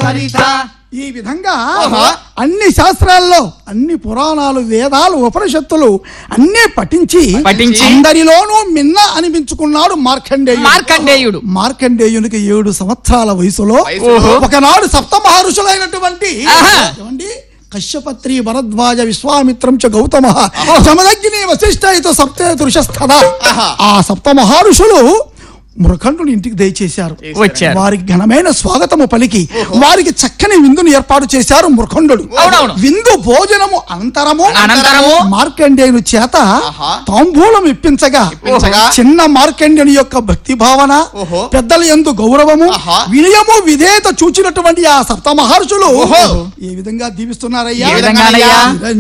సరిత ఈ విధంగా ఆహా. అన్ని శాస్త్రాల్లో అన్ని పురాణాలు వేదాలు ఉపనిషత్తులు అన్నీ పఠించి పఠించి అందరిలోనూ మిన్న అనిపించుకున్నాడు మార్కండేయుడు మార్కండేయుడు మార్కండేయునికి ఏడు సంవత్సరాల వయసులో వయసులో ఒకనాడు సప్త మహర్షులైనటువంటి ఆహా. ఏమండి కశ్యపత్రి భరద్వాజ విశ్వామిత్రం చ గౌతమ జమదగ్ని వశిష్ఠయితో సప్తే దృశస్థద ఆహా. ఆ సప్త మహర్షులు మృఖండుని ఇంటికి దయచేశారు వచ్చారు వారికి ఘనమైన స్వాగతము పలికి వారికి చక్కని విందును ఏర్పాటు చేశారు మృఖండుడు అవునవును. విందు భోజనము అనంతరము అనంతరము మార్కండేయుని చేత ఆహా. తాంబూలం ఇప్పించగా ఇప్పించగా చిన్న మార్కండేయుని యొక్క భక్తి భావన ఓహో. పెద్దల ఎందు గౌరవము ఆహా. వినయము విధేయత చూచినటువంటి ఆ సప్త మహర్షులు ఓహో. ఏ విధంగా దీవిస్తున్నారయ్యా ఏ విధంగానయ్యా?